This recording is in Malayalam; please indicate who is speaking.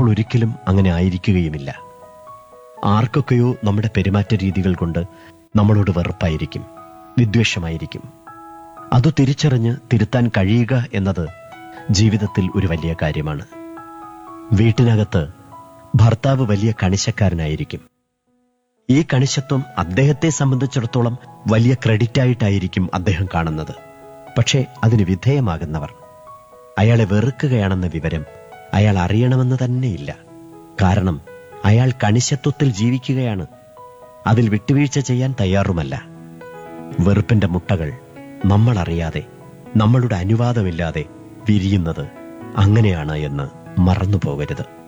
Speaker 1: ചിലപ്പോൾ ഒരിക്കലും അങ്ങനെ ആയിരിക്കുകയുമില്ല ആർക്കൊക്കെയോ നമ്മുടെ പെരുമാറ്റ രീതികൾ കൊണ്ട് നമ്മളോട് വെറുപ്പായിരിക്കും വിദ്വേഷമായിരിക്കും അത് തിരിച്ചറിഞ്ഞ് തിരുത്താൻ കഴിയുക എന്നത് ജീവിതത്തിൽ ഒരു വലിയ കാര്യമാണ് വീട്ടിനകത്ത് ഭർത്താവ് വലിയ കണിശക്കാരനായിരിക്കും ഈ കണിശത്വം അദ്ദേഹത്തെ സംബന്ധിച്ചിടത്തോളം വലിയ ക്രെഡിറ്റ് ആയിട്ടായിരിക്കും അദ്ദേഹം കാണുന്നത് പക്ഷേ അതിന് വിധേയമാകുന്നവർ അയാളെ വെറുക്കുകയാണെന്ന വിവരം അയാൾ അറിയണമെന്ന് തന്നെയില്ല കാരണം അയാൾ കണിശത്വത്തിൽ ജീവിക്കുകയാണ് അതിൽ വിട്ടുവീഴ്ച ചെയ്യാൻ തയ്യാറുമല്ല വെറുപ്പിന്റെ മുട്ടകൾ നമ്മൾ അറിയാതെ നമ്മളുടെ അനുവാദമില്ലാതെ വിരിയുന്നത് അങ്ങനെയാണ് എന്ന് മറന്നു പോകരുത്